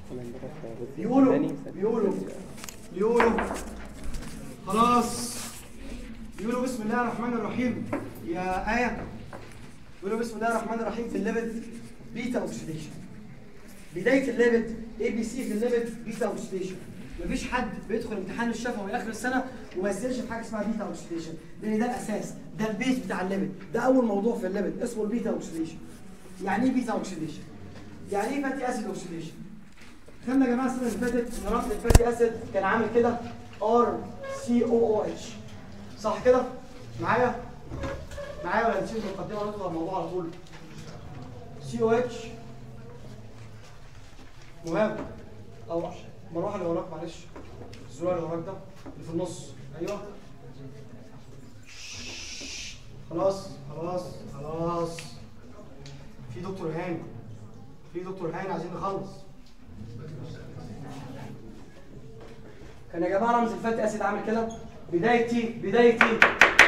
بيقولوا بيقولوا بيقولوا خلاص بيقولوا بسم الله الرحمن الرحيم يا آية بيقولوا بسم الله الرحمن الرحيم في الليبت بيتا اوكسيديشن بداية الليبت اي بي سي في الليبت بيتا اوكسيديشن مفيش حد بيدخل امتحان الشفوي اخر السنه وما يسالش في حاجه اسمها بيتا اوكسيديشن لان ده الاساس ده البيز بتاع الليبت ده اول موضوع في الليبت اسمه البيتا اوكسيديشن يعني ايه بيتا اوكسيديشن يعني ايه فاتي اسيد اوكسيديشن خدنا يا جماعه السنه اللي فاتت ان رقم الفاتي اسيد كان عامل كده ار سي او او اتش صح كده معايا معايا ولا نسيت المقدمه ندخل على الموضوع على طول سي او اتش مهم او مروحه اللي وراك معلش الزرار اللي وراك ده اللي في النص ايوه خلاص خلاص خلاص في دكتور هاني في دكتور هاني عايزين نخلص كان يا جماعه رمز الفاتي اسيد عامل كده بدايتي بدايتي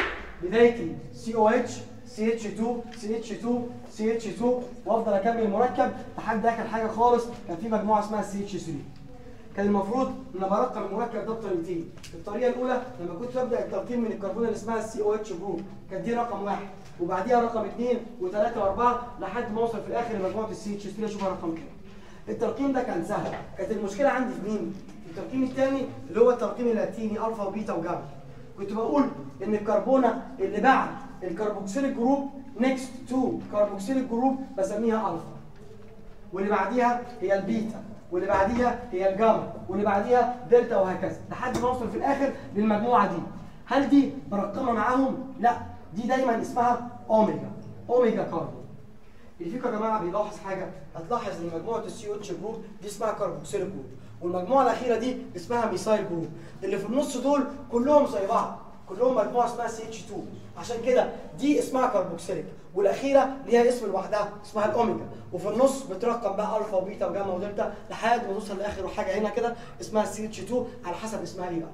بدايتي سي او اتش سي اتش 2 سي اتش 2 سي اتش 2 وافضل اكمل المركب لحد اخر حاجه خالص كان في مجموعه اسمها سي اتش 3 كان المفروض ان برقم المركب ده بطريقتين الطريقه الاولى لما كنت ببدا الترقيم من الكربون اللي اسمها السي او اتش جروب كانت دي رقم واحد وبعديها رقم اثنين وثلاثه واربعه لحد ما اوصل في الاخر لمجموعه السي اتش 3 اشوفها رقم كام الترقيم ده كان سهل كانت المشكله عندي في مين الترقيم الثاني اللي هو الترقيم اللاتيني الفا وبيتا وجاما كنت بقول ان الكربونه اللي بعد الكربوكسيل جروب نيكست تو كربوكسيل جروب بسميها الفا واللي بعديها هي البيتا واللي بعديها هي الجاما واللي بعديها دلتا وهكذا لحد ما اوصل في الاخر للمجموعه دي هل دي برقمها معاهم لا دي دايما اسمها اوميجا اوميجا كاربون اللي فيكم يا جماعه بيلاحظ حاجه هتلاحظ ان مجموعه السي او اتش جروب دي اسمها كربوكسيل جروب والمجموعه الاخيره دي اسمها ميثايل جروب اللي في النص دول كلهم زي بعض كلهم مجموعه اسمها سي اتش 2 عشان كده دي اسمها كربوكسيليك والاخيره ليها اسم لوحدها اسمها الاوميجا وفي النص بترقم بقى الفا وبيتا وجاما ودلتا لحد ما توصل لاخر حاجه هنا كده اسمها سي اتش 2 على حسب اسمها ايه بقى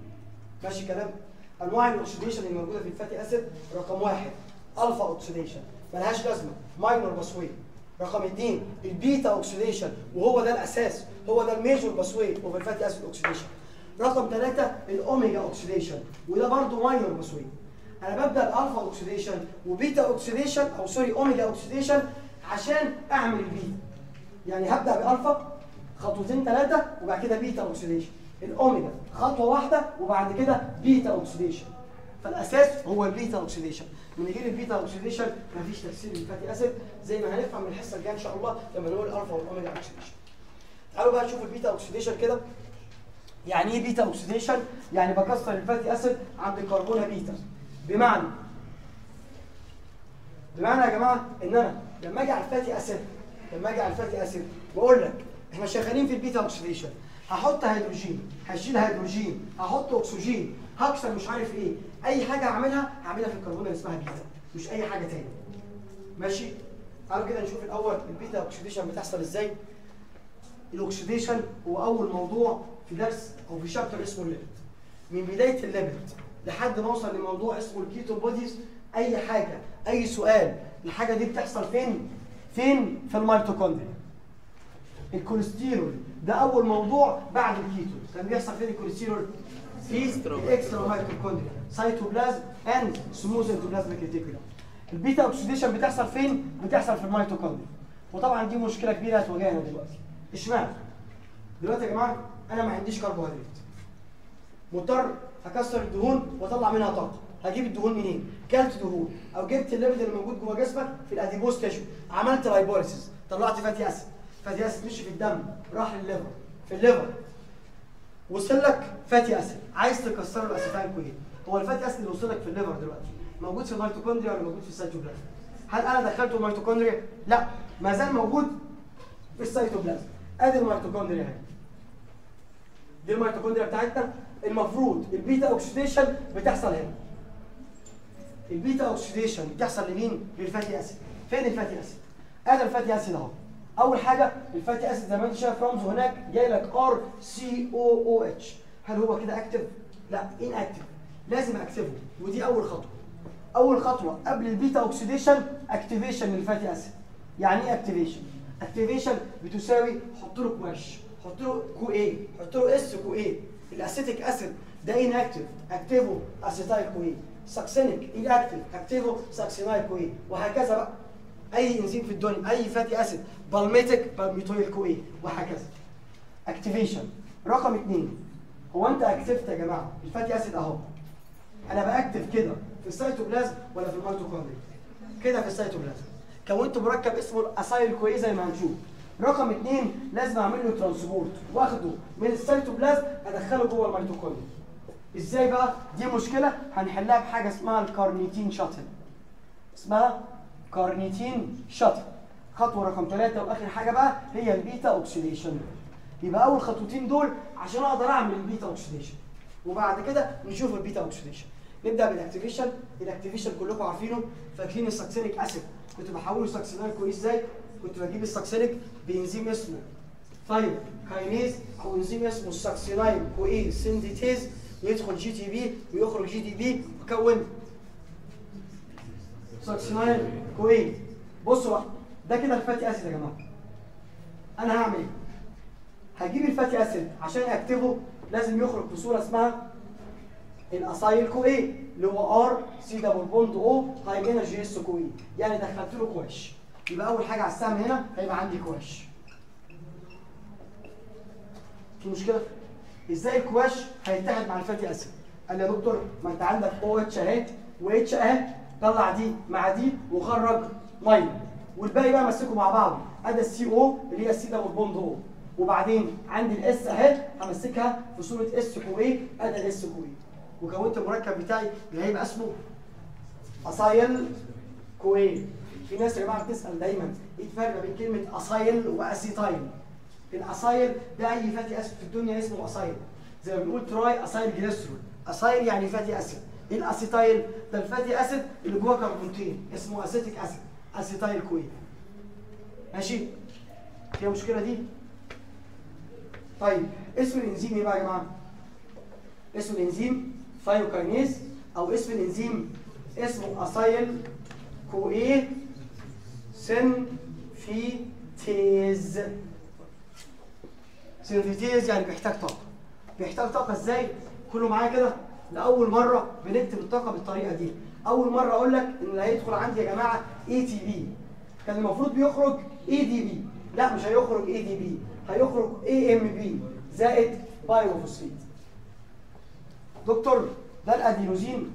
ماشي كلام انواع الاكسيديشن اللي موجوده في الفاتي اسيد رقم واحد الفا اوكسيديشن ملهاش لازمه ماينور باسوي رقم اثنين البيتا اوكسيديشن وهو ده الاساس هو ده الميجور باسوي اوف الفاتي اسيد اوكسيديشن رقم ثلاثة الاوميجا اوكسيديشن وده برضه ماينور باسوي انا ببدا الالفا اوكسيديشن وبيتا اوكسيديشن او سوري اوميجا اوكسيديشن عشان اعمل البيتا يعني هبدا بالالفا خطوتين ثلاثه وبعد كده بيتا اوكسيديشن الاوميجا خطوه واحده وبعد كده بيتا اوكسيديشن فالاساس هو البيتا اوكسيديشن من غير البيتا اوكسيديشن مفيش تكسير للفاتي اسيد زي ما هنفهم من الحصه الجايه ان شاء الله لما نقول الالفا والاوميجا اوكسيديشن تعالوا بقى نشوف البيتا اوكسيديشن كده يعني ايه بيتا اوكسيديشن يعني بكسر الفاتي اسيد عند الكربونه بيتا بمعنى بمعنى يا جماعه ان انا لما اجي على الفاتي اسيد لما اجي على الفاتي اسيد بقول لك احنا شغالين في البيتا اوكسيديشن هحط هيدروجين هشيل هيدروجين هحط اكسجين هكسر مش عارف ايه اي حاجه هعملها هعملها في الكربونه اللي اسمها بيتا مش اي حاجه تاني ماشي تعالوا كده نشوف الاول البيتا اوكسيديشن بتحصل ازاي الاكسيديشن هو اول موضوع في درس او في شابتر اسمه الليبت من بدايه الليبت لحد ما اوصل لموضوع اسمه الكيتو بوديز اي حاجه اي سؤال الحاجه دي بتحصل فين فين في الميتوكوندريا الكوليسترول ده اول موضوع بعد الكيتو كان بيحصل فين الكوليسترول في الاكسترا ميتوكوندريا سيتوبلازم اند سموث اندوبلازميك ريتيكولم البيتا اوكسيديشن بتحصل فين بتحصل في الميتوكوندريا وطبعا دي مشكله كبيره هتواجهنا دلوقتي اشمعنى دلوقتي يا جماعه انا ما عنديش كربوهيدرات مضطر اكسر الدهون واطلع منها طاقه هجيب الدهون منين كلت دهون او جبت الليبيد اللي موجود جوه جسمك في الاديبوز تيشو عملت لايبوليسيس طلعت فاتي اسيد فاتي اسيد مشي في الدم راح للليفر في الليفر وصل لك فاتي اسيد عايز تكسره الاسيتايل كوين هو الفاتي اسيد اللي وصل لك في الليفر دلوقتي موجود في الميتوكوندريا ولا موجود في السيتوبلازم هل انا دخلته الميتوكوندريا لا ما زال موجود في السيتوبلازم ادي الميتوكوندريا اهي دي الميتوكوندريا بتاعتنا المفروض البيتا اوكسيديشن بتحصل هنا البيتا اوكسيديشن بتحصل لمين للفاتي اسيد فين الفاتي اسيد ادي الفاتي اسيد اهو اول حاجه الفاتي اسيد زي ما انت شايف رمزه هناك جاي لك ار سي او او اتش هل هو كده اكتف لا ان اكتف لازم اكتفه ودي اول خطوه اول خطوه قبل البيتا اوكسيديشن اكتيفيشن للفاتي اسيد يعني ايه اكتيفيشن اكتيفيشن بتساوي حط له كواش حط له كو اي حط له اس كو اي الاسيتيك اسيد ده اناكتيف اكتيفو اسيتايل كو اي ساكسينيك اناكتيف اكتيفو ساكسينايل كو اي وهكذا بقى اي انزيم في الدنيا اي فاتي اسيد بالميتك بالميتويل كو اي وهكذا اكتيفيشن رقم اثنين هو انت اكتفت يا جماعه الفاتي اسيد اهو انا باكتف كده في السيتوبلازم ولا في الميتوكوندريا كده في السيتوبلازم كونت مركب اسمه الاسايل كوي زي ما هنشوف رقم اثنين لازم اعمل له ترانسبورت واخده من السيتوبلازم ادخله جوه الميتوكوندريا ازاي بقى دي مشكله هنحلها بحاجه اسمها الكارنيتين شاتل اسمها كارنيتين شاتل خطوه رقم ثلاثة واخر حاجه بقى هي البيتا اوكسيديشن يبقى اول خطوتين دول عشان اقدر اعمل البيتا اوكسيديشن وبعد كده نشوف البيتا اوكسيديشن نبدا بالاكتيفيشن الاكتيفيشن كلكم عارفينه فاكرين الساكسينيك اسيد كنت بحوله ساكسينال كويس ازاي كنت بجيب الساكسينيك بانزيم اسمه ثايو كاينيز او انزيم اسمه الساكسينايل كويس سينثيتيز ويدخل جي تي بي ويخرج جي دي بي وكون ساكسينايل كويس بصوا بقى ده كده الفاتي اسيد يا جماعه انا هعمل ايه هجيب الفاتي اسيد عشان اكتبه لازم يخرج بصوره اسمها الاسايل كو ايه اللي هو ار سي دبل بوند او هاي انرجي اس كو ايه يعني دخلت له كواش يبقى اول حاجه على السهم هنا هيبقى عندي كواش في مشكله ازاي الكواش هيتحد مع الفاتي اسيد قال لي يا دكتور ما انت عندك او اتش اهي واتش اهي طلع دي مع دي وخرج ميه والباقي بقى مسكوا مع بعض ادي السي او اللي هي السي دبل بوند او وبعدين عندي الاس اهي همسكها في صوره اس كو ايه ادي الاس كو ايه وكونت المركب بتاعي اللي هيبقى اسمه اسايل كوين في ناس يا جماعه بتسال دايما ايه الفرق ما بين كلمه اسايل واسيتايل الاسايل ده اي فاتي اسيد في الدنيا اسمه اسايل زي ما بنقول تراي اسايل جليسرول اسايل يعني فاتي اسيد ايه الاسيتايل ده الفاتي اسيد اللي جواه كربونتين اسمه اسيتيك اسيد اسيتايل كوين ماشي فيها مشكله دي طيب اسم الانزيم ايه بقى يا جماعه اسم الانزيم ثايوكاينيز او اسم الانزيم اسمه اسايل كو ايه سنفيتيز سنفيتيز يعني بيحتاج طاقه بيحتاج طاقه ازاي كله معايا كده لاول مره بنكتب الطاقه بالطريقه دي اول مره اقول لك ان اللي هيدخل عندي يا جماعه اي تي بي كان المفروض بيخرج اي دي بي لا مش هيخرج اي دي بي هيخرج اي ام بي زائد بايوفوسفيت دكتور ده الادينوزين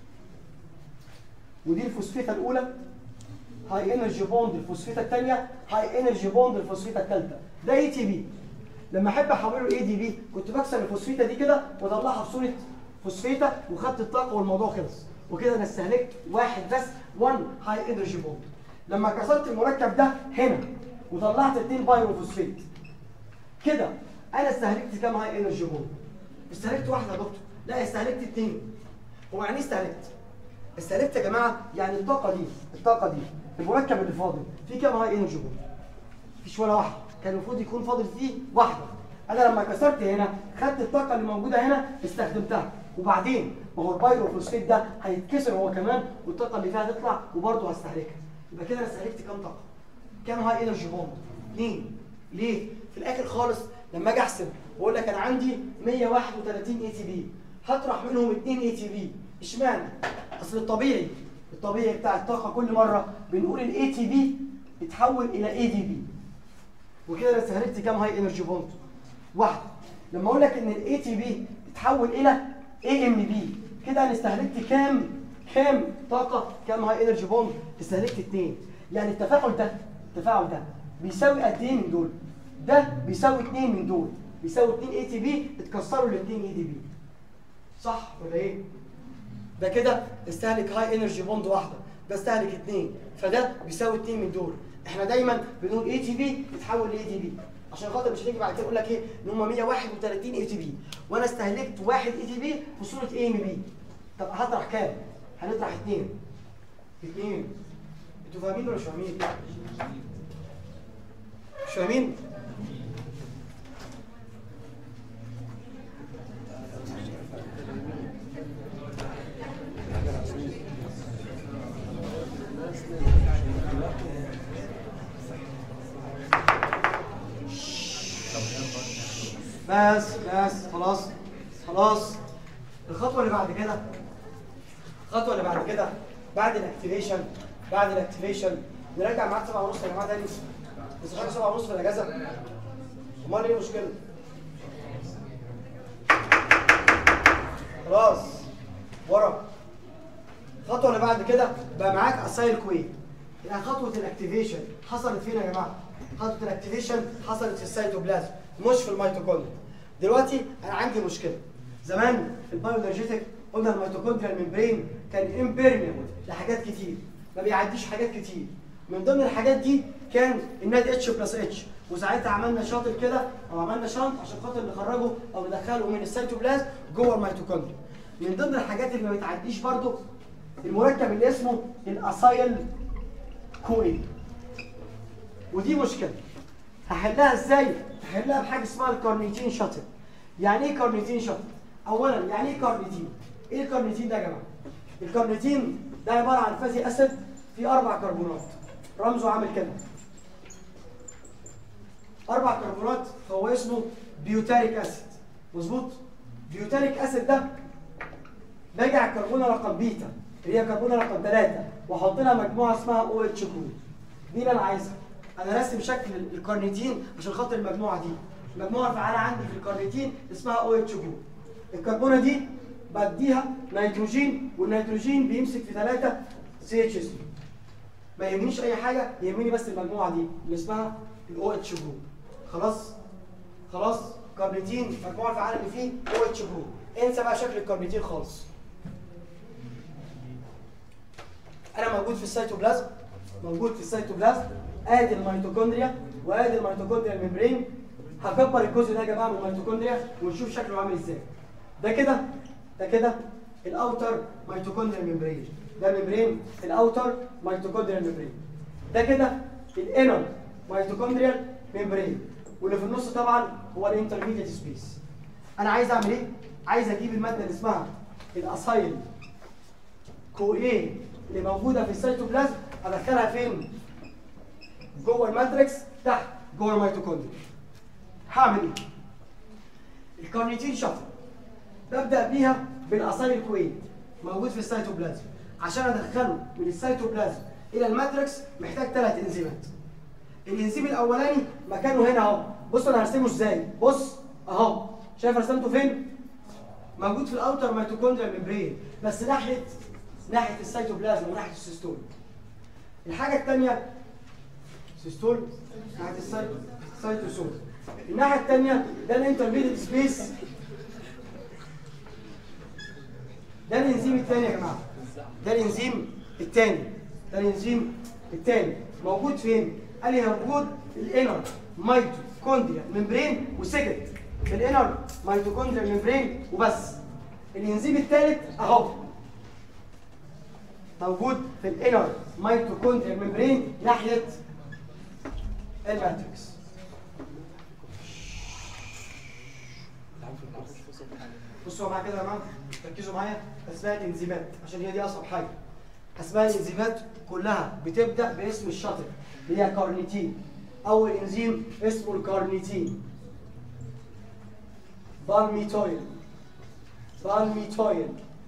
ودي الفوسفيتا الاولى هاي انرجي بوند الفوسفيتا الثانيه هاي انرجي بوند الفوسفيتا الثالثه ده اي تي بي لما احب احوله لاي دي بي كنت بكسر الفوسفيتا دي كده واطلعها في صوره فوسفيتا وخدت الطاقه والموضوع خلص وكده انا استهلكت واحد بس 1 هاي انرجي بوند لما كسرت المركب ده هنا وطلعت اثنين بايروفوسفيت كده انا استهلكت كام هاي انرجي بوند استهلكت واحده يا دكتور لا استهلكت اثنين هو يعني ايه استهلكت استهلكت يا جماعه يعني الطاقه دي الطاقه دي المركب اللي فاضل فيه كام هاي انرجي بوند مفيش ولا واحده كان المفروض يكون فاضل فيه واحده انا لما كسرت هنا خدت الطاقه اللي موجوده هنا استخدمتها وبعدين ما هو البايروفوسفيت ده هيتكسر هو كمان والطاقه اللي فيها تطلع وبرضه هستهلكها يبقى كده انا استهلكت كام طاقه كام هاي انرجي بوند اثنين ليه في الاخر خالص لما اجي احسب واقول لك انا عندي 131 اي تي بي هطرح منهم 2 اي تي بي اشمعنى اصل الطبيعي الطبيعي بتاع الطاقه كل مره بنقول الاي تي بي يتحول الى اي دي بي وكده انا استهلكت كام هاي انرجي بوند واحده لما اقول لك ان الاي تي بي يتحول الى اي ام بي كده انا استهلكت كام كام طاقه كام هاي انرجي بوند استهلكت اثنين يعني التفاعل ده التفاعل ده بيساوي قد ايه من دول ده بيساوي 2 من دول بيساوي 2 اي تي بي اتكسروا ل 2 اي دي بي صح ولا ايه ده كده استهلك هاي انرجي بوند واحده ده استهلك اثنين فده بيساوي 2 من دول احنا دايما بنقول اي تي بي تتحول لاي دي بي عشان خاطر مش هتيجي بعد كده يقول لك ايه ان هم 131 اي تي بي وانا استهلكت واحد اي تي بي في صوره اي ام بي طب هطرح كام هنطرح اثنين اثنين انتوا فاهمين ولا مش فاهمين مش فاهمين بس بس خلاص خلاص الخطوه اللي بعد كده الخطوه اللي بعد كده بعد الاكتيفيشن بعد الاكتيفيشن نرجع معاك 7 ونص يا جماعه تاني بس حاجه 7 ونص في الاجازه امال ايه المشكله خلاص ورا الخطوه اللي بعد كده بقى معاك اسايل كوي يعني خطوه الاكتيفيشن حصلت فين يا جماعه خطوه الاكتيفيشن حصلت في السيتوبلازم مش في الميتوكوندريا دلوقتي انا عندي مشكله زمان في البايولوجيتك قلنا الميتوكوندريال ممبرين كان امبيرميبل لحاجات كتير ما بيعديش حاجات كتير من ضمن الحاجات دي كان الناد اتش بلس اتش وساعتها عملنا شاطر كده او عملنا شنط عشان خاطر نخرجه او ندخله من السيتوبلازم جوه الميتوكوندريا من ضمن الحاجات اللي ما بتعديش برضو المركب اللي اسمه الاسايل كوين ودي مشكله هحلها ازاي هحلها بحاجه اسمها الكارنيتين شاتل يعني ايه كارنيتين شاتل اولا يعني ايه كارنيتين ايه الكارنيتين ده يا جماعه الكارنيتين ده عباره عن فاتي اسيد فيه اربع كربونات رمزه عامل كده اربع كربونات فهو اسمه بيوتاريك اسيد مظبوط بيوتاريك اسيد ده باجي على الكربونه رقم بيتا اللي هي كربونه رقم 3 واحط لها مجموعه اسمها او اتش كود دي اللي انا عايزها انا راسم شكل الكارنيتين عشان خاطر المجموعه دي المجموعه الفعاله عندي في الكارنيتين اسمها او اتش كود الكربونه دي بديها نيتروجين والنيتروجين بيمسك في 3 سي اتش اس ما يهمنيش اي حاجه يهمني بس المجموعه دي اللي اسمها الاو اتش جروب خلاص خلاص كارنيتين المجموعه الفعاله اللي فيه او اتش جروب انسى بقى شكل الكارنيتين خالص انا موجود في السيتوبلازم موجود في السيتوبلازم ادي الميتوكوندريا وادي الميتوكوندريا الممبرين هكبر الجزء ده يا جماعه من الميتوكوندريا ونشوف شكله عامل ازاي ده كده ده كده الاوتر ميتوكوندريا ممبرين ده ممبرين الاوتر ميتوكوندريا ممبرين ده كده الانر ميتوكوندريال ممبرين واللي في النص طبعا هو الانترميديت سبيس انا عايز اعمل ايه عايز اجيب الماده اللي اسمها الاسايل كو ايه اللي موجوده في السيتوبلازم ادخلها فين جوه الماتريكس تحت جوه الميتوكوندريا هعمل ايه الكارنيتين شفر ببدا بيها بالاسايل كوين موجود في السيتوبلازم عشان ادخله من السيتوبلازم الى الماتريكس محتاج ثلاث انزيمات الانزيم الاولاني مكانه هنا اهو بص انا هرسمه ازاي بص اهو شايف رسمته فين موجود في الاوتر ميتوكوندريا ممبرين بس ناحيه ناحيه السيتوبلازم وناحيه السيستول الحاجه الثانيه سيستول ناحيه السيتوسول الناحيه الثانيه ده الانترميديت سبيس ده الانزيم الثاني يا جماعه ده الانزيم الثاني ده الانزيم الثاني موجود فين قال لي موجود في الانر ميتوكوندريا ممبرين وسكت في الانر ميتوكوندريا ممبرين وبس الانزيم الثالث اهو موجود في الانر ميتوكوندريا ممبرين ناحيه الماتريكس بصوا معايا كده يا جماعه ركزوا معايا اسماء الانزيمات عشان هي دي اصعب حاجه اسماء الانزيمات كلها بتبدا باسم الشاطر اللي هي كارنيتين اول انزيم اسمه الكارنيتين بالميتويل بالميتويل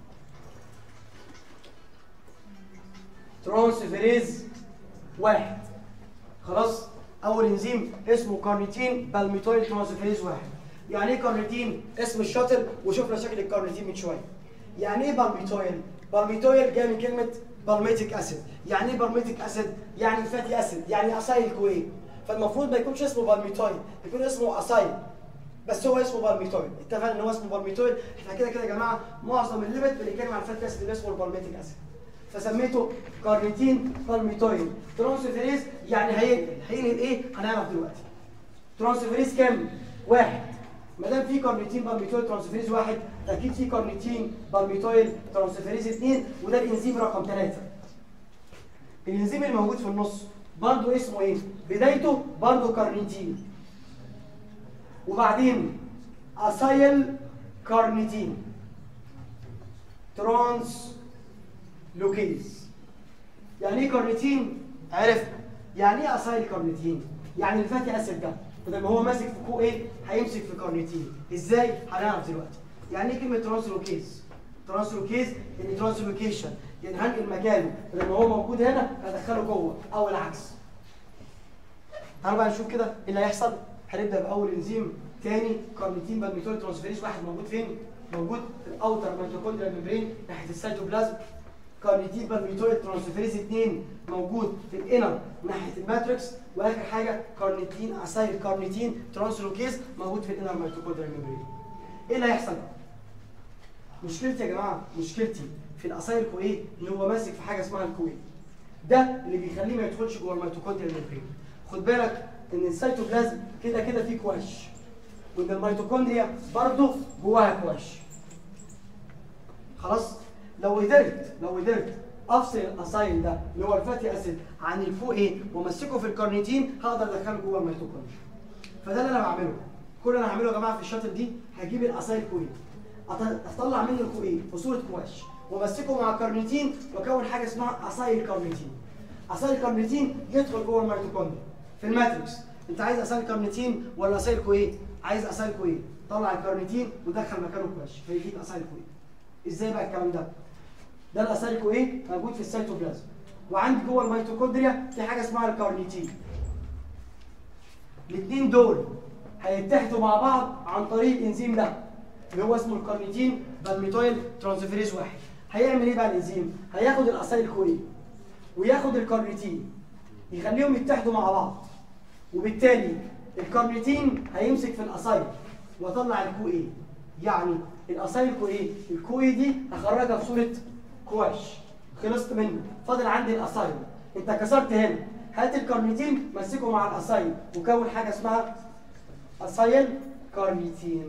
ترانسفيريز واحد خلاص اول انزيم اسمه كارنيتين بالميتويل ترانسفيريز واحد يعني ايه كارنيتين اسم الشاطر وشفنا شكل الكارنيتين من شويه يعني ايه بالميتويل بالميتويل جاي من كلمه بالميتيك اسيد يعني ايه بالميتيك اسيد يعني فاتي اسيد يعني اسايل كوي فالمفروض ما يكونش اسمه بالميتويل يكون اسمه اسايل بس هو اسمه بالميتويل اتفقنا ان هو اسمه بالميتويل احنا كده كده يا جماعه معظم الليبت بنتكلم عن الفاتي اسيد اللي اسمه البالميتيك اسيد فسميته كارنيتين بالميتويل ترانسفيريز يعني هينقل هينقل ايه هنعرف دلوقتي ترانسفيريز كام واحد ما دام في كارنيتين بالميتويل ترانسفيريز واحد اكيد في كارنيتين بالميتويل ترانسفيريز اثنين وده الانزيم رقم ثلاثة الانزيم اللي موجود في النص برضه اسمه ايه بدايته برضه كارنيتين وبعدين اسايل كارنيتين ترانس لوكيز يعني ايه كارنيتين عرفنا يعني ايه اسايل كارنيتين يعني الفاتي اسيد ده بدل ما هو ماسك في كو ايه هيمسك في كارنيتين ازاي هنعرف دلوقتي يعني ايه كلمه ترانسلوكيز ترانسلوكيز يعني ترانسلوكيشن يعني هنقل مكانه بدل ما هو موجود هنا هدخله جوه او العكس تعالوا بقى نشوف كده ايه اللي هيحصل هنبدا باول انزيم تاني كارنيتين بالميتول ترانسفيريز واحد موجود فين موجود في الاوتر ميتوكوندريال ميمبرين ناحيه السيتوبلازم كارنيتين بالميتول ترانسفيريز 2 موجود في الانر ناحيه الماتريكس واخر حاجه كارنيتين اسايل كارنيتين ترانسلوكيز موجود في الانر ميتوكوندريال ميمبرين ايه اللي هيحصل بقى مشكلتي يا جماعه مشكلتي في الاسايل كويه ان هو ماسك في حاجه اسمها الكويه ده اللي بيخليه ما يدخلش جوه الميتوكوندريال ميمبرين خد بالك ان السيتوبلازم كده كده فيه كواش وان الميتوكوندريا برضه جواها كواش خلاص لو قدرت لو قدرت افصل الاسايل ده اللي هو الفاتي اسيد عن الكو ايه وامسكه في الكارنيتين هقدر ادخله جوه الميتوكوندريا فده اللي انا بعمله كل اللي انا هعمله يا جماعه في الشاطر دي هجيب الاسايل كويه أط- اطلع منه الكو ايه في صوره كواش وامسكه مع الكارنيتين واكون حاجه اسمها اسايل كارنيتين اسايل كارنيتين يدخل جوه الميتوكوندريا في الماتريكس انت عايز اسايل كارنيتين ولا اسايل كويه عايز اسايل كويه طلع الكارنيتين ودخل مكانه كواش فيجيب اسايل كويه ازاي بقى الكلام ده ده الاسايل كويه موجود في السيتوبلازم وعندي جوه الميتوكوندريا في حاجه اسمها الكارنيتين الاثنين دول هيتحدوا مع بعض عن طريق الانزيم ده اللي هو اسمه الكارنيتين بالميتويل ترانسفيريز واحد هيعمل ايه بقى الانزيم هياخد الاسايل كويه وياخد الكارنيتين يخليهم يتحدوا مع بعض وبالتالي الكارنيتين هيمسك في الاسايل واطلع الكو ايه يعني الاسايل كو ايه الكو ايه دي هخرجها في صوره كواش خلصت منه فاضل عندي الاسايل انت كسرت هنا هات الكارنيتين مسكه مع الاسايل وكون حاجه اسمها اسايل كارنيتين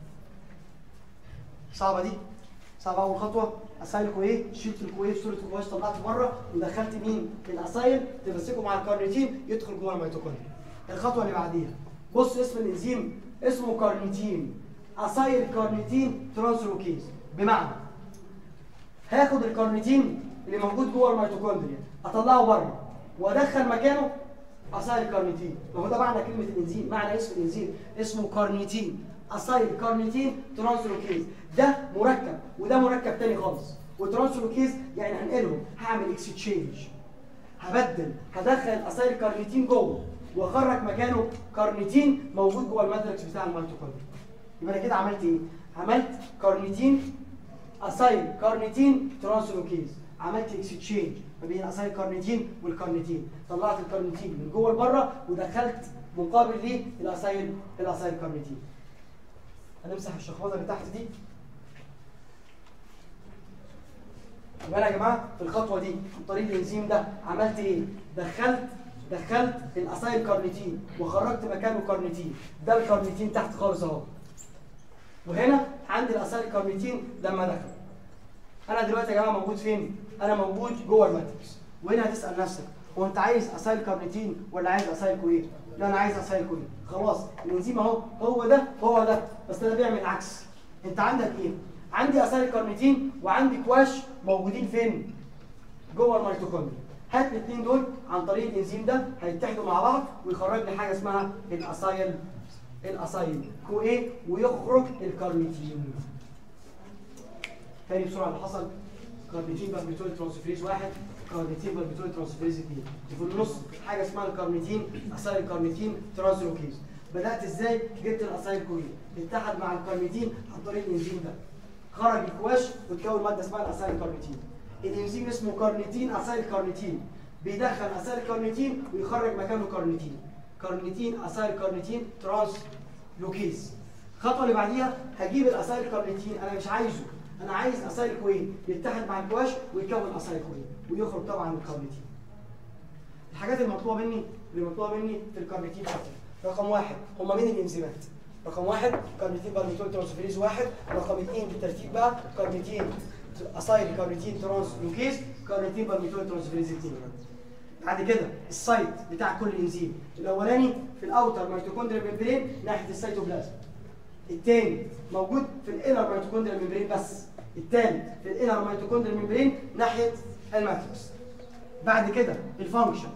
صعبه دي صعبه اول خطوه اسايل كويه شلت الكويه في صوره كواش طلعته بره ودخلت مين الاسايل تمسكه مع الكارنيتين يدخل جوه الميتوكوندريا الخطوه اللي بعديها بص اسم الانزيم اسمه كارنيتين اسايل كارنيتين ترانسلوكيز بمعنى هاخد الكارنيتين اللي موجود جوه الميتوكوندريا اطلعه بره وادخل مكانه اسايل كارنيتين ما هو ده معنى كلمه الانزيم معنى اسم الانزيم اسمه كارنيتين اسايل كارنيتين ترانسلوكيز ده مركب وده مركب تاني خالص وترانسلوكيز يعني هنقلهم هعمل اكستشينج هبدل هدخل الاسايل كارنيتين جوه واخرج مكانه كارنيتين موجود جوه الماتريكس بتاع الميتوكوندريا يبقى انا كده عملت ايه عملت كارنيتين اسايل كارنيتين ترانسلوكيز عملت اكستشينج ما بين الاسايل كارنيتين والكارنيتين طلعت الكارنيتين من جوه لبره ودخلت مقابل ليه الاسايل الاسايل كارنيتين هنمسح الشخبطه اللي تحت دي يبقى انا يا جماعه في الخطوه دي عن طريق الانزيم ده عملت ايه دخلت دخلت الاسايل كارنيتين وخرجت مكانه كارنيتين ده الكارنيتين تحت خالص اهو وهنا عندي الاسايل كارنيتين لما دخل انا دلوقتي يا جماعه موجود فين انا موجود جوه الماتريكس وهنا هتسال نفسك هو انت عايز اسايل كارنيتين ولا عايز اسايل كويه لا انا عايز اسايل كويه خلاص الانزيم اهو هو ده هو ده بس ده بيعمل العكس انت عندك ايه عندي اسايل كارنيتين وعندي كواش موجودين فين جوه الميتوكوندريا هات الاثنين دول عن طريق الانزيم ده هيتحدوا مع بعض ويخرج لي حاجه اسمها الاسايل الاسايل كو ايه ويخرج الكارنيتين تاني بسرعه اللي حصل كارنيتين بالميتول ترانسفيريز واحد كارنيتين بالميتول ترانسفيريز اثنين وفي النص حاجه اسمها الكارنيتين اسايل كارنيتين ترانسلوكيز بدات ازاي جبت الاسايل كوين اتحد مع الكارنيتين عن طريق الانزيم ده خرج الكواش وتكون ماده اسمها الاسايل كارنيتين الانزيم اسمه كارنيتين اسايل كارنيتين بيدخل اسايل كارنيتين ويخرج مكانه كارنيتين كارنيتين اسايل كارنيتين ترانس لوكيز الخطوه اللي بعديها هجيب الاسايل كارنيتين انا مش عايزه انا عايز اسايل كوين يتحد مع الكواش ويكون اسايل كوين ويخرج طبعا الكارنيتين الحاجات المطلوبه مني اللي مطلوبه مني في الكارنيتين فاكتور رقم واحد هما مين الانزيمات رقم واحد كارنيتين بالميتول ترانسفيريز واحد رقم اثنين بالترتيب بقى كارنيتين اسايل كارنيتين ترانس لوكيز كارنيتين بالميتول ترانسفيريز اثنين بعد كده السايت بتاع كل انزيم الاولاني في الاوتر ميتوكوندريال ممبرين ناحيه السيتوبلازم الثاني موجود في الانر ميتوكوندريال ممبرين بس الثالث في الانر ميتوكوندريال ممبرين ناحيه الماتريكس بعد كده الفانكشن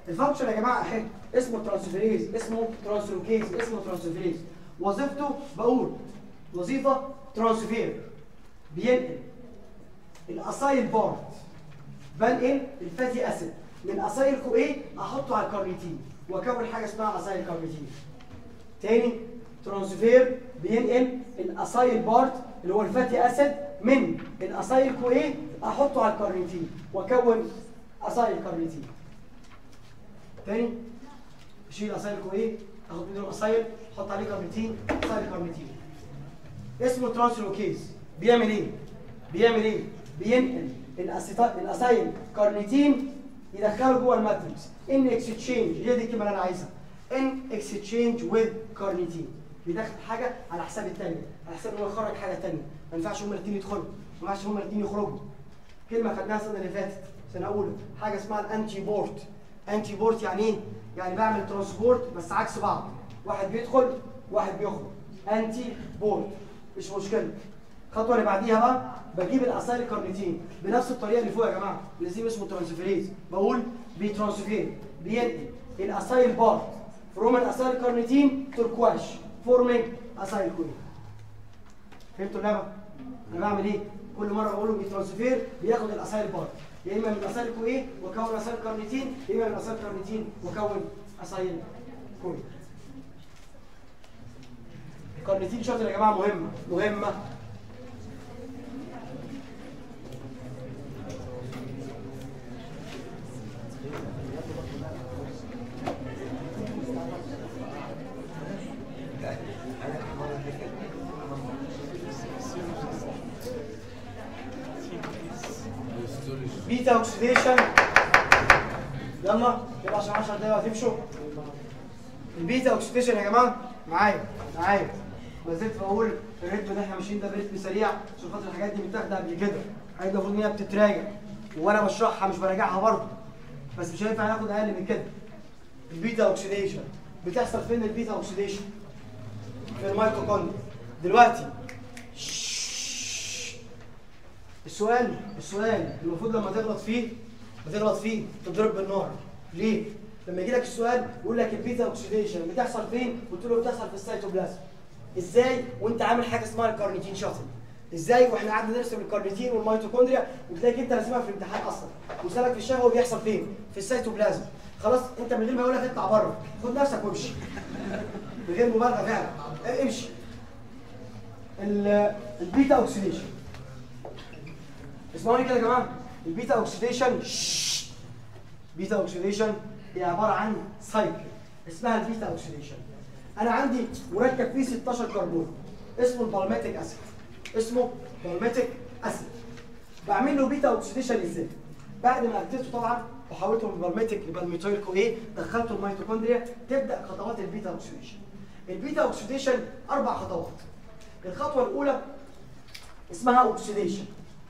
الفانكشن يا جماعه اهي اسمه ترانسفيريز اسمه ترانسلوكيز اسمه ترانسفيريز وظيفته بقول وظيفه ترانسفير بينقل الاسايل بارت بنقل الفاتي اسيد من اسايل كو ايه احطه على الكارنيتين واكون حاجه اسمها اسايل كارنيتين تاني ترانسفير بينقل الاسايل بارت اللي هو الفاتي اسيد من الاسايل كو ايه احطه على الكارنيتين واكون اسايل كارنيتين تاني اشيل اسايل كو ايه اخد منه اسايل احط عليه كارنيتين اسايل كارنيتين اسمه ترانسلوكيز بيعمل ايه بيعمل ايه بينقل الأسيتا- الاسايل كارنيتين يدخله جوه الماتريكس ان اكستشينج هي دي الكلمه اللي انا عايزها ان اكستشينج وذ كارنيتين بيدخل حاجه على حساب الثانيه على حساب ان هو يخرج حاجه ثانيه ما ينفعش هما الاثنين يدخلوا ما ينفعش هما الاثنين يخرجوا كلمه خدناها السنه اللي فاتت سنه اولى حاجه اسمها الانتي بورت انتي بورت يعني ايه يعني بعمل ترانسبورت بس عكس بعض واحد بيدخل واحد بيخرج انتي بورت مش مشكله الخطوه اللي بعديها بقى بجيب الاسايل كارنيتين بنفس الطريقه اللي فوق يا جماعه الانزيم اسمه ترانسفيريز بقول بيترانسفير بينقل الاسايل بارت فروم الاسايل كارنيتين تركواش فورمينج اسايل كوين فهمتوا اللعبه؟ انا بعمل ايه؟ كل مره بقول له بيترانسفير بياخد الاسايل بارت يا اما من اسايل كوين واكون اسايل كارنيتين يا اما من اسايل كارنيتين واكون اسايل كوين كارنيتين شاطر يا جماعه مهمه مهمه بيتا اوكسيديشن يلا يلا عشان 10 دقايق هتمشوا البيتا اوكسيديشن يا جماعه معايا معايا ما زلت بقول الريتم اللي احنا ماشيين ده بريتم سريع عشان خاطر الحاجات دي متاخده قبل كده الحاجات دي المفروض ان هي بتتراجع وانا بشرحها مش براجعها برضه بس مش هينفع ناخد اقل من كده البيتا اوكسيديشن بتحصل فين البيتا اوكسيديشن في الميتوكوندريا دلوقتي السؤال السؤال المفروض لما تغلط فيه بتغلط فيه تضرب بالنار ليه؟ لما يجي لك السؤال يقول لك البيتا اوكسيديشن بتحصل فين؟ قلت له بتحصل في السيتوبلازم ازاي وانت عامل حاجه اسمها الكارنيتين شاتل ازاي واحنا قعدنا نرسم الكارنيتين والميتوكوندريا وتلاقيك انت راسمها في الامتحان اصلا وسالك في الشهوه بيحصل فين؟ في السيتوبلازم خلاص انت من غير ما يقول لك اطلع بره خد نفسك وامشي من غير مبالغه فعلا اه، امشي ال- البيتا اوكسيديشن اسمعوني كده يا جماعه البيتا اوكسيديشن شش. بيتا اوكسيديشن هي عباره عن سايكل اسمها البيتا اوكسيديشن انا عندي مركب فيه 16 كربون اسمه البالميتيك اسيد اسمه بالميتيك اسيد بعمل له بيتا اوكسيديشن ازاي بعد ما اكتبته طبعا وحولته من بالميتيك لبالميتويل كو ايه دخلته الميتوكوندريا تبدا خطوات البيتا اوكسيديشن البيتا اوكسيديشن اربع خطوات الخطوه الاولى اسمها اوكسيديشن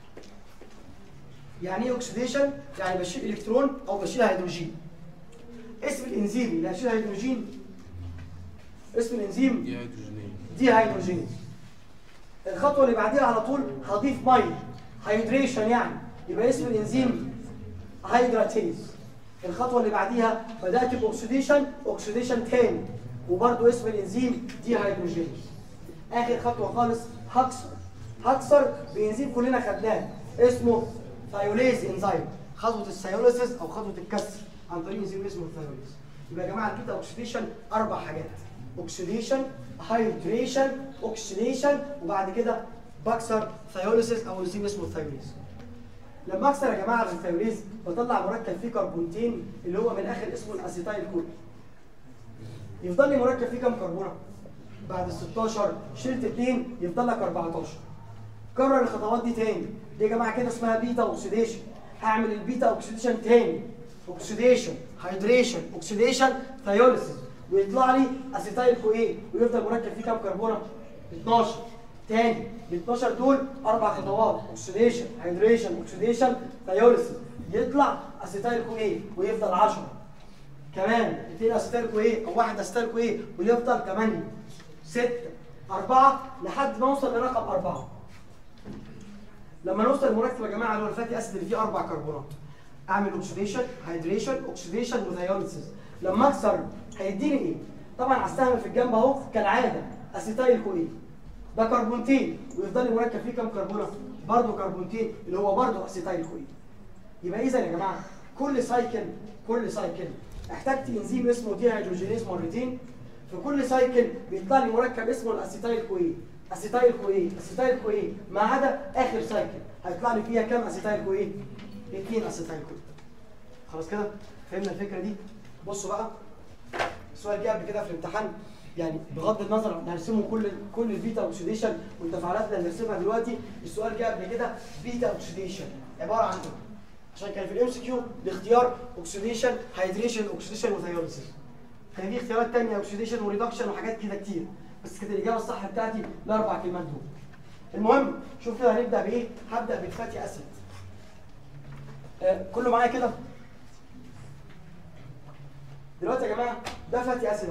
يعني ايه اوكسيديشن؟ يعني بشيل الكترون او بشيل هيدروجين. اسم الانزيم اللي هشيل هيدروجين اسم الانزيم دي هيدروجينية دي هيدروجين. الخطوه اللي بعديها على طول هضيف ميه هيدريشن يعني يبقى اسم الانزيم هيدراتيز. الخطوه اللي بعديها بدات باوكسيديشن اوكسيديشن تاني وبرده اسم الانزيم دي هيدروجين. اخر خطوه خالص هكسر هكسر بانزيم كلنا خدناه اسمه ثايوليز انزيم خطوه الثايوليسيس او خطوه الكسر عن طريق انزيم اسمه الثايوليز يبقى يا جماعه البيتا اوكسيديشن اربع حاجات اوكسيديشن هايدريشن اوكسيديشن وبعد كده بكسر ثايوليسيس او انزيم اسمه الثايوليز لما اكسر يا جماعه الثايوليز بطلع مركب فيه كربونتين اللي هو من الاخر اسمه الاسيتايل كول يفضل لي مركب فيه كام كربونه بعد ال 16 شلت 2 يفضل لك 14 كرر الخطوات دي تاني دي يا جماعه كده اسمها بيتا اوكسيديشن هعمل البيتا اوكسيديشن تاني اوكسيديشن هيدريشن اوكسيديشن ثايوليسيس ويطلع لي اسيتايل كو ايه ويفضل مركب فيه كام كربونه 12 تاني ال 12 دول اربع خطوات اوكسيديشن هيدريشن اوكسيديشن ثايوليسيس يطلع اسيتايل كو ايه ويفضل 10 كمان اثنين اسيتايل كو ايه او واحد اسيتايل كو ايه ويفضل 8 6 4 لحد ما اوصل لرقم 4 لما نوصل المركب يا جماعه اللي هو الفاتي اسيد اللي فيه اربع كربونات اعمل اوكسيديشن هيدريشن اوكسيديشن وثيوليسيس لما اكسر هيديني ايه طبعا على السهم في الجنب اهو كالعاده اسيتايل كوين ده كربونتين ويفضل المركب فيه كام كربونه برضه كربونتين اللي هو برضه اسيتايل كوين يبقى اذا يا جماعه كل سايكل كل سايكل احتجت انزيم اسمه دي هيدروجينيز مرتين في كل سايكل بيطلع لي مركب اسمه الاسيتايل كوين اسيتايل كوين اسيتايل كوين ما عدا اخر سايكل هيطلع لي فيها كام اسيتايل كوين اثنين اسيتايل كوين خلاص كده فهمنا الفكره دي بصوا بقى السؤال جه قبل كده في الامتحان يعني بغض النظر هنرسمه كل كل البيتا اوكسيديشن والتفاعلات اللي هنرسمها دلوقتي السؤال جه قبل كده بيتا اوكسيديشن عباره عن ايه؟ عشان كان في الام سي كيو باختيار اوكسيديشن هيدريشن اوكسيديشن وثيوليسيس كان في اختيارات ثانيه اوكسيديشن وريدكشن وحاجات كده كتير بس كانت الاجابه الصح بتاعتي الاربع كلمات دول المهم شوف كده هنبدا بايه هبدا بالفاتي اسيد آه كله معايا كده دلوقتي يا جماعه ده فاتي اسيد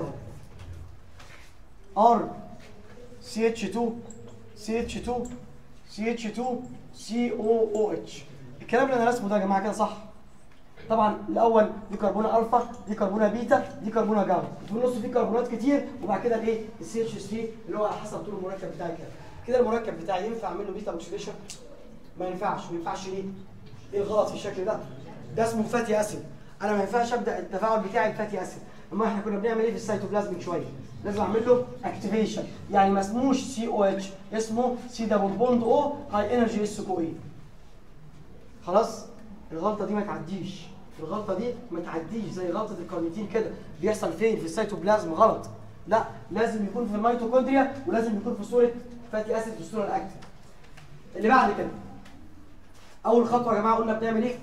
اهو ار سي اتش 2 سي اتش 2 سي اتش 2 سي او او اتش الكلام اللي انا رسمه ده يا جماعه كده صح طبعا الاول دي كربونه الفا دي كربونه بيتا دي كربونه جاما في النص في كربونات كتير وبعد كده الايه السي اتش 3 اللي هو على حسب طول المركب بتاعي كده كده المركب بتاعي ينفع اعمل له بيتا اوكسيديشن ما ينفعش ما ينفعش ليه ايه الغلط في الشكل ده ده اسمه فاتي اسيد انا ما ينفعش ابدا التفاعل بتاعي بفاتي اسيد اما احنا كنا بنعمل ايه في السيتوبلازم من شويه لازم اعمل له اكتيفيشن يعني ما اسموش سي او اتش اسمه سي دبل بوند او هاي انرجي اس كو اي خلاص الغلطه دي ما تعديش الغلطه دي ما تعديش زي غلطه الكارنيتين كده بيحصل فين في السيتوبلازم غلط لا لازم يكون في الميتوكوندريا ولازم يكون في صوره فاتي اسيد في الصوره الاكتف اللي بعد كده اول خطوه يا جماعه قلنا بنعمل ايه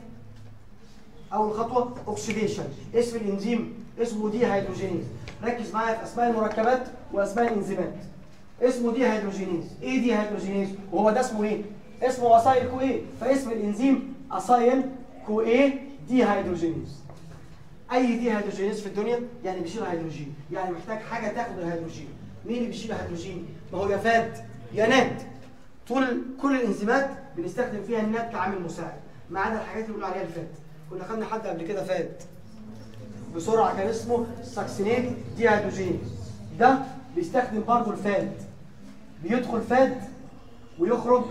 اول خطوه اوكسيديشن اسم الانزيم اسمه دي هيدروجينيز ركز معايا في اسماء المركبات واسماء الانزيمات اسمه دي هيدروجينيز ايه دي هيدروجينيز وهو ده اسمه ايه اسمه اسايل كو ايه فاسم الانزيم اسايل كو ايه دي هيدروجينيز اي دي هيدروجينيز في الدنيا يعني بيشيل هيدروجين يعني محتاج حاجه تاخد الهيدروجين مين اللي بيشيل الهيدروجين ما هو يا فاد يا ناد طول كل الانزيمات بنستخدم فيها الناد كعامل مساعد ما عدا الحاجات اللي بنقول عليها الفات كنا خدنا حد قبل كده فات بسرعه كان اسمه ساكسينيت دي هيدروجين ده بيستخدم برضه الفاد بيدخل فاد ويخرج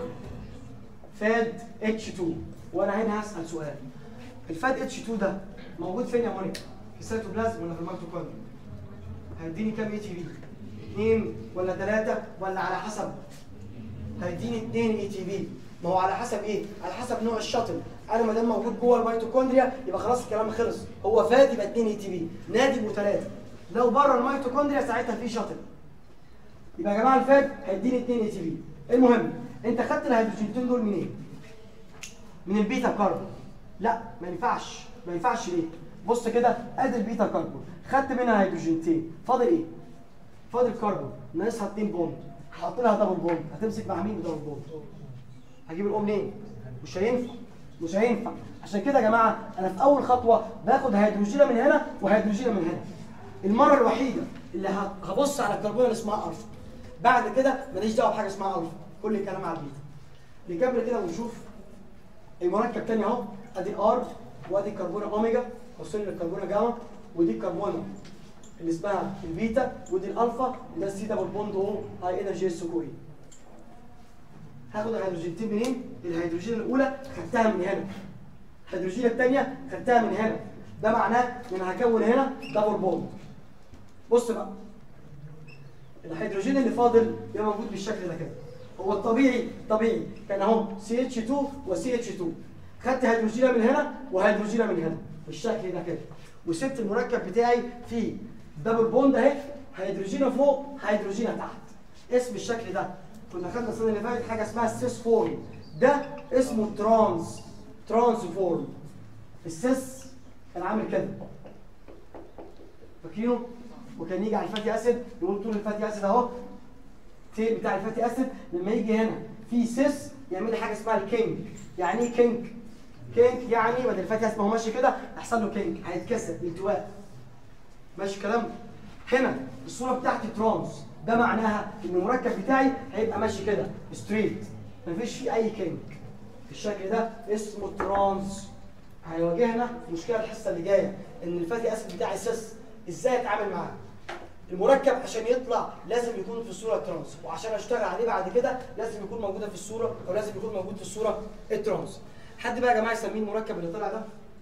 فاد اتش 2 وانا هنا هسال سؤال الفاد اتش 2 ده موجود فين يا مونيكا؟ في السيتوبلازم ولا في الميتوكوندريا؟ هيديني كام اي تي بي؟ اثنين ولا ثلاثة ولا على حسب؟ هيديني اثنين اي تي بي ما هو على حسب ايه؟ على حسب نوع الشاطل انا ما دام موجود جوه الميتوكوندريا يبقى خلاص الكلام خلص هو فاد يبقى 2 اي تي بي نادي يبقوا ثلاثه لو بره الميتوكوندريا ساعتها في شاطل يبقى يا جماعه الفاد هيديني 2 اي تي بي المهم انت خدت الهيدروجينتين دول منين؟ من البيتا كاربون لا ما ينفعش ما ينفعش ليه؟ بص كده ادي البيتا كاربون خدت منها هيدروجينتين فاضل ايه؟ فاضل كربون ناقصها 2 بوند هحط لها دبل بوند هتمسك مع مين بدبل بوند؟ هجيب الام منين؟ مش هينفع مش هينفع عشان كده يا جماعه انا في اول خطوه باخد هيدروجينه من هنا وهيدروجينه من هنا المره الوحيده اللي ه- هبص على الكربون اللي اسمها الفا بعد كده ماليش دعوه بحاجه اسمها الفا كل الكلام على البيتا نكمل كده ونشوف المركب تاني اهو ادي ار وادي كربونه اوميجا وصلنا للكربونه جاما ودي الكربونه اللي اسمها البيتا ودي الالفا ده السي دبل بوند او هاي انرجي اس كوي هاخد الهيدروجينتين منين؟ الهيدروجين الاولى خدتها من هنا الهيدروجين الثانيه خدتها من هنا ده معناه ان انا هكون هنا دبل بوند بص بقى الهيدروجين اللي فاضل يبقى موجود بالشكل ده كده هو الطبيعي طبيعي كان اهو سي اتش 2 وسي اتش 2 خدت هيدروجينه من هنا وهيدروجينه من هنا بالشكل ده كده وسبت المركب بتاعي فيه دبل بوند اهي هيدروجينه فوق هيدروجينه تحت اسم الشكل ده كنا خدنا السنه اللي فاتت حاجه اسمها السيس فورم ده اسمه ترانس ترانس فورم السيس كان عامل كده فاكرينه وكان يجي على الفاتي اسيد يقول طول الفاتي اسيد اهو التيل بتاع الفاتي اسيد لما يجي هنا في سيس يعمل لي حاجه اسمها الكينج يعني ايه كينج كينج يعني بدل الفاتي اسيد ما هو ماشي كده يحصل له كينج هيتكسر التواء ماشي الكلام هنا الصوره بتاعتي ترانس ده معناها ان المركب بتاعي هيبقى ماشي كده ستريت مفيش فيه اي كينج الشكل ده اسمه ترانس هيواجهنا مشكله الحصه اللي جايه ان الفاتي اسيد بتاعي سيس ازاي اتعامل معاه المركب عشان يطلع لازم يكون في الصوره الترانس وعشان اشتغل عليه بعد كده لازم يكون موجوده في الصوره او لازم يكون موجود في الصوره الترانس حد بقى يا جماعه يسميه المركب اللي طلع ده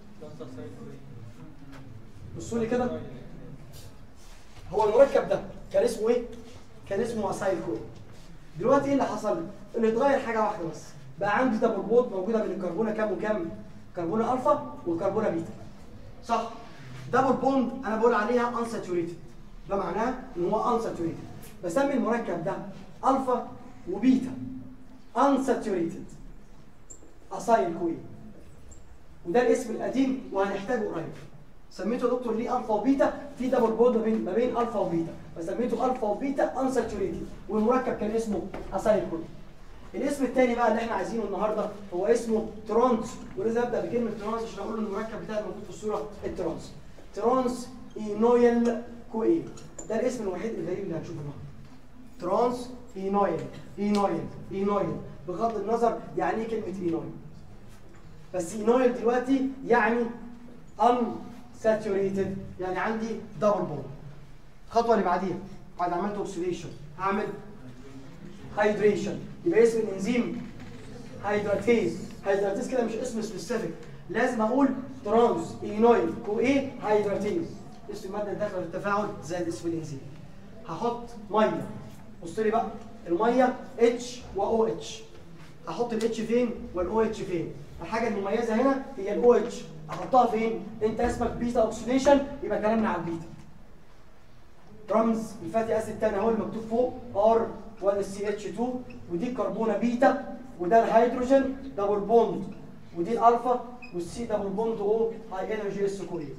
بصوا لي كده هو المركب ده كان اسمه ايه كان اسمه اسايل كوي دلوقتي ايه اللي حصل ان اتغير حاجه واحده بس بقى عندي دبل بوت موجوده بين الكربونه كام وكام كربونه الفا والكربونه بيتا صح دبل بوند انا بقول عليها unsaturated ده معناه ان هو unsaturated بسمي المركب ده الفا وبيتا unsaturated اسايل كوي وده الاسم القديم وهنحتاجه قريب سميته يا دكتور ليه الفا وبيتا في دبل بوند ما بين ما بين الفا وبيتا فسميته الفا وبيتا unsaturated والمركب كان اسمه اسايل كوي الاسم الثاني بقى اللي احنا عايزينه النهارده هو اسمه ترانس ولازم ابدا بكلمه ترانس عشان اقول المركب بتاعي موجود في الصوره الترانس ترانس اينويل كوي ده الاسم الوحيد الغريب اللي هنشوفه النهارده ترانس اينويل اينويل اينويل بغض النظر يعني ايه كلمه اينويل بس اينويل دلوقتي يعني unsaturated يعني عندي دبل بوند الخطوه اللي بعديها بعد عملت اوكسيديشن هعمل هايدريشن يبقى اسم الانزيم هيدراتيز هيدراتيز كده مش اسم سبيسيفيك لازم اقول ترانس اينويل كو ايه هيدراتيز اسم الماده الداخله في التفاعل زائد اسم الانزيم هحط ميه بص لي بقى الميه اتش واو اتش احط الاتش فين والاو اتش فين الحاجه المميزه هنا هي الاو اتش احطها فين انت اسمك بيتا اوكسيديشن يبقى كلامنا على البيتا رمز الفاتي اسيد الثاني اهو المكتوب فوق ار وده السي اتش 2 ودي الكربونه بيتا وده الهيدروجين دبل بوند ودي الالفا والسي دبل بوند او هاي انرجي اس كوري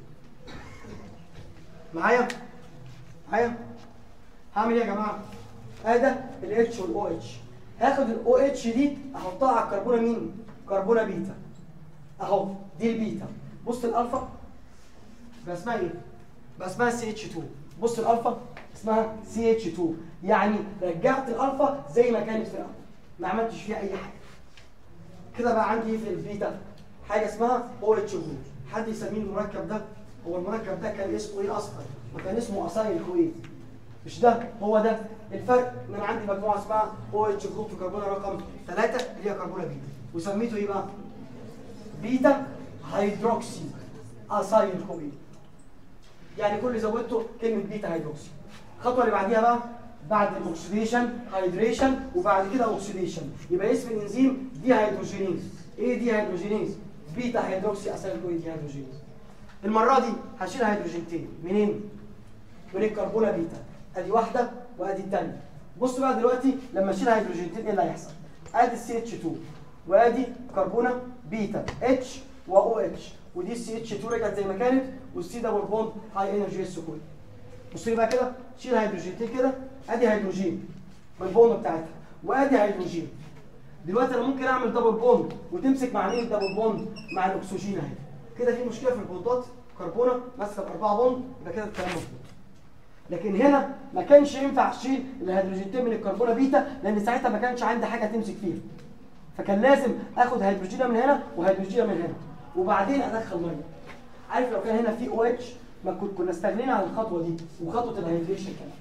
معايا معايا هعمل ايه يا جماعه ادي الاتش والاو اتش هاخد الاو اتش دي احطها على الكربونه مين كربونه بيتا اهو دي البيتا بص الالفا بقى اسمها ايه بقى اسمها سي اتش 2 بص الالفا اسمها سي اتش 2 يعني رجعت الالفا زي ما كانت في الاول ما عملتش فيها اي حاجه كده بقى عندي في البيتا حاجه اسمها او اتش جروب حد يسميه المركب ده هو المركب ده كان اسمه ايه اصلا ما كان اسمه اسايل كويت مش ده هو ده الفرق ان انا عندي مجموعه اسمها او اتش جروب في كربونه رقم 3 اللي هي كربونه بيتا وسميته ايه بقى بيتا هيدروكسي اسايل كويت يعني كل اللي زودته كلمه بيتا هيدروكسي الخطوه اللي بعديها بقى بعد الاكسيديشن هيدريشن وبعد كده اوكسيديشن يبقى اسم الانزيم دي هيدروجينيز ايه دي هيدروجينيز بيتا هيدروكسي اسايل كويت دي هيدروجينيز المره دي هشيل هيدروجينتين منين من الكربونه بيتا ادي واحده وادي الثانيه بص بقى دلوقتي لما اشيل هيدروجينتين ايه اللي هيحصل ادي السي اتش 2 وادي كربونه بيتا اتش واو اتش ودي السي اتش 2 رجعت زي ما كانت والسي دبل بوند هاي انرجي اس كوي بص لي بقى كده شيل هيدروجينتين كده ادي هيدروجين من البوند بتاعتها وادي هيدروجين دلوقتي انا ممكن اعمل دبل بوند وتمسك مع مين الدبل بوند مع الاكسجين اهي كده في مشكله في البوندات كربونه ماسكه باربعه بوند يبقى كده الكلام مظبوط لكن هنا ما كانش ينفع اشيل الهيدروجينتين من الكربونه بيتا لان ساعتها ما كانش عندي حاجه تمسك فيها فكان لازم اخد هيدروجينه من هنا وهيدروجينه من هنا وبعدين ادخل ميه عارف لو كان هنا في او اتش ما كنت كنا استغنينا عن الخطوه دي وخطوه الهيدريشن كمان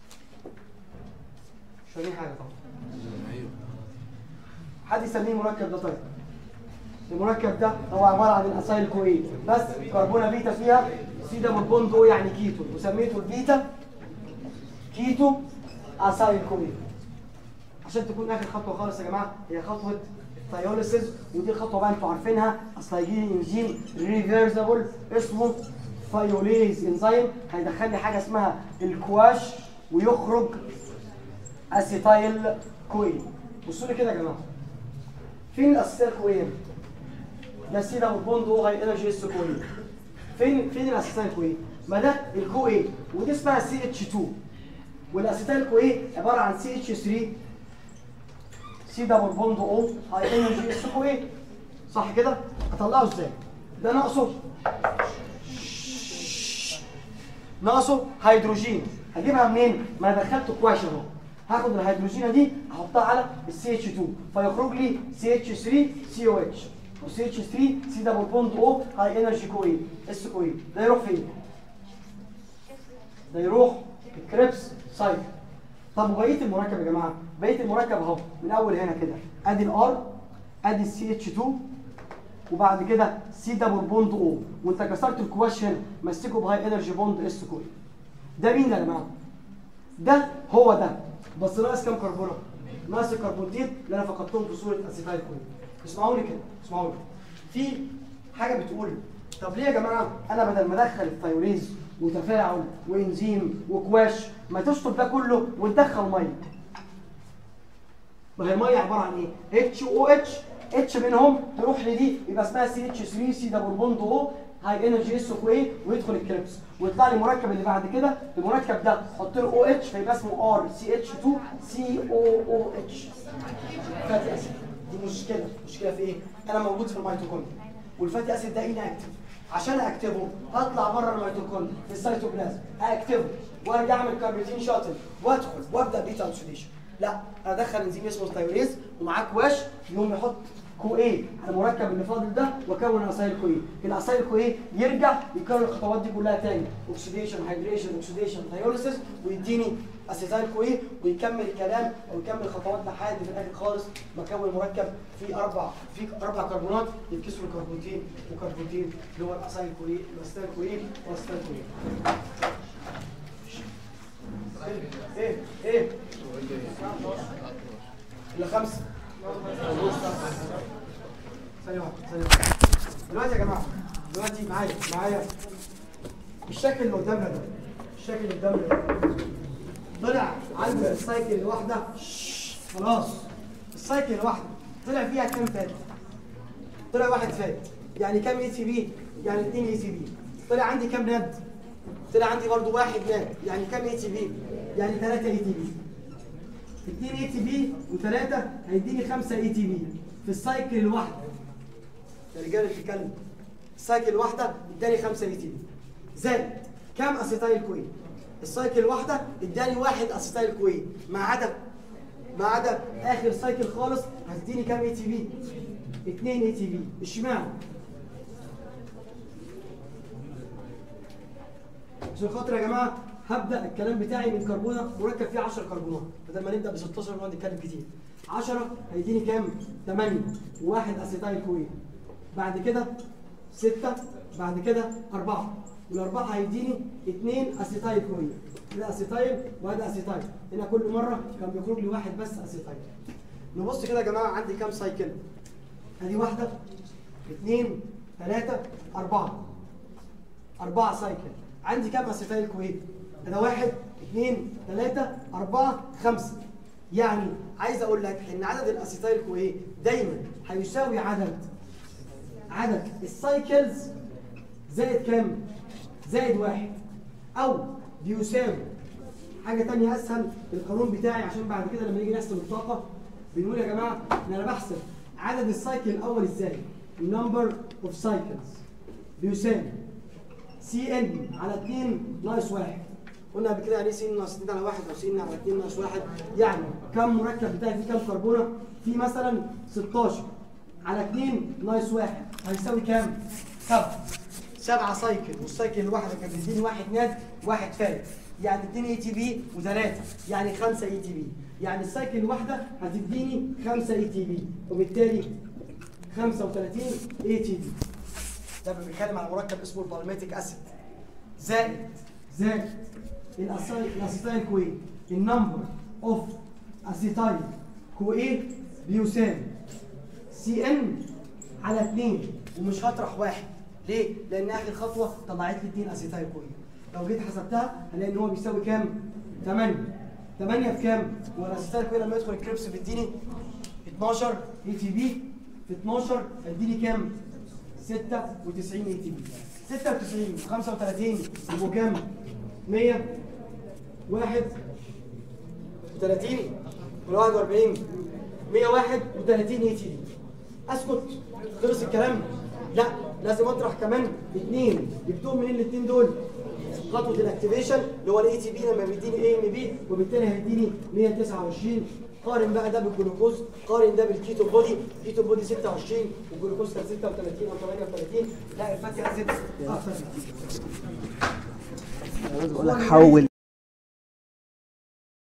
مش فاهمين حاجه طبعا حد يسميه المركب ده طيب المركب ده هو عباره عن الاسايل كوي بس كربونه بيتا فيها سي دبل بوند او يعني كيتو وسميته البيتا كيتو اسايل كوي عشان تكون اخر خطوه خالص يا جماعه هي خطوه الثيوليسيس ودي خطوه بقى انتوا عارفينها اصل هيجي لي انزيم ريفيرسبل اسمه فايوليز انزيم هيدخل لي حاجه اسمها الكواش ويخرج اسيتايل كوين بصوا لي كده يا جماعه فين الاسيتايل كوين ده سي دبل بوند او هاي انرجي اس كوين فين فين الاسيتايل كوين ما ده الكو اي ودي اسمها سي اتش 2 والاسيتايل كوين عباره عن سي اتش 3 سي دبل بوند او هاي انرجي اس كوين صح كده اطلعه ازاي ده ناقصه ناقصه هيدروجين هجيبها منين ما انا دخلت كواش اهو هاخد الهيدروجينه دي احطها على السي اتش 2 فيخرج لي سي اتش 3 سي او اتش وسي اتش 3 سي دبل بوند او هاي انرجي كو ايه اس كو ايه ده يروح فين؟ ده يروح الكريبس سايكل طب وبقيه المركب يا جماعه بقيه المركب اهو من اول هنا كده ادي الار ادي السي اتش 2 وبعد كده سي دبل بوند او وانت كسرت الكواش هنا مسكه بهاي انرجي بوند اس كوي ده مين ده يا جماعه؟ ده هو ده بس ناقص كام كربونه؟ ناقص الكربونتين اللي انا فقدتهم في صوره اسيتايل كوي اسمعوني كده اسمعوني في حاجه بتقول طب ليه يا جماعه انا بدل ما ادخل الثيوريز وتفاعل وانزيم وكواش ما تشطب ده كله وتدخل ميه ما هي الميه عباره عن ايه؟ اتش او اتش اتش منهم تروح لدي يبقى اسمها سي اتش 3 سي دبل بوند او هاي انرجي اس كو ايه ويدخل الكريبس ويطلع لي المركب اللي بعد كده المركب ده حط له او اتش فيبقى اسمه ار سي اتش 2 سي او او اتش فاتي اسيد دي مشكله مشكله في ايه؟ انا موجود في الميتوكوندريا والفاتي اسيد ده انكتف عشان اكتبه هطلع بره الميتوكوندريا في السيتوبلازم اكتبه وارجع اعمل كاربيتين شاتل وادخل وابدا بيتا اوكسيديشن لا انا ادخل انزيم اسمه ثايوريز ومعاه كواش يقوم يحط كو ايه على المركب اللي فاضل ده واكون عصاير كو ايه العصاير كو ايه يرجع يكرر الخطوات دي كلها تاني اوكسيديشن هيدريشن اوكسيديشن ثايوليسيس ويديني اسيتايل كو ايه ويكمل الكلام او يكمل الخطوات لحد في الاخر خالص بكون مركب فيه اربع فيه اربع كربونات يتكسروا كربونتين وكربونتين اللي هو الاسايل كو ايه والاسيتايل كو ايه والاسيتايل كو ايه ايه ايه الا خمسه ثانية واحدة ثانية واحدة دلوقتي يا جماعة دلوقتي معايا معايا الشكل اللي قدامنا ده الشكل اللي قدامنا ده طلع عند السايكل الواحدة شش، خلاص السايكل الواحدة طلع فيها كام فات؟ طلع واحد فات يعني كام اي تي بي؟ يعني 2 اي تي بي طلع عندي كام ناد؟ طلع عندي برضو واحد ناد يعني كام اي تي بي؟ يعني 3 اي تي بي 2 اي تي بي و3 هيديني 5 اي تي بي في السايكل الواحده يا رجاله بتتكلم السايكل الواحده اداني 5 اي تي بي زائد كام اسيتايل كوين السايكل الواحده اداني واحد اسيتايل كوين ما عدا ما عدا اخر سايكل خالص هتديني كام اي تي بي 2 اي تي بي اشمعنى عشان خاطر يا جماعه هبدا الكلام بتاعي من كربونه مركب فيه 10 كربونات بدل ما نبدا ب 16 ونقعد نتكلم كتير 10 هيديني كام 8 وواحد اسيتايل كوين بعد كده 6 بعد كده 4 والاربعه هيديني 2 اسيتايل كوين ده اسيتايل وهذا اسيتايل هنا كل مره كان بيخرج لي واحد بس اسيتايل نبص كده يا جماعه عندي كام سايكل ادي واحده اثنين ثلاثه اربعه أربعة سايكل عندي كام اسيتايل كوين؟ ده واحد اثنين ثلاثة أربعة خمسة يعني عايز أقول لك إن عدد الاسيتايل كوين دايما هيساوي عدد عدد السايكلز زائد كام؟ زائد واحد أو بيساوي حاجة تانية أسهل القانون بتاعي عشان بعد كده لما نيجي نحسب الطاقة بنقول يا جماعة إن أنا بحسب عدد السايكل الأول إزاي؟ number of cycles بيساوي سي ان على 2 ناقص 1 قلنا قبل كده يعني ايه سي ان ناقص 2 على 1 او سي ان على 2 ناقص 1 يعني كم مركب بتاعي فيه كام كربونه؟ في مثلا 16 على 2 ناقص 1 هيساوي كام؟ 7 7 سايكل والسايكل الواحده كانت بتديني واحد ناد واحد فارق يعني 2 اي تي بي وثلاثه يعني 5 اي تي بي يعني السايكل الواحده هتديني 5 اي تي بي وبالتالي 35 اي تي بي ده بنتكلم على مركب اسمه البالميتيك اسيد زائد زائد الاسيتايل الاسيتايل كوين النمبر اوف اسيتايل كوين بيساوي سي ان على 2 ومش هطرح واحد ليه؟ لان اخر خطوه طلعت لي 2 اسيتايل كوين لو جيت حسبتها هلاقي ان هو بيساوي كام؟ 8 8 بكام؟ هو الاسيتايل كوين لما يدخل الكريبس بيديني 12 اي تي بي في 12 هيديني كام؟ 96 اي تي بي 96 35 يبقوا كام؟ 100 31 ولا 41 131 اي تي بي اسكت خلص الكلام؟ لا لازم اطرح كمان اثنين جبتهم منين الاثنين دول؟ خطوه الاكتيفيشن اللي هو الاي تي بي لما بيديني اي ام بي وبالتالي هيديني 129 قارن بقى ده بالجلوكوز قارن ده بالكيتو بودي كيتو بودي 26 والجلوكوز كان 36 او 38 لا الفاتي اسيد اكتر بقول لك حول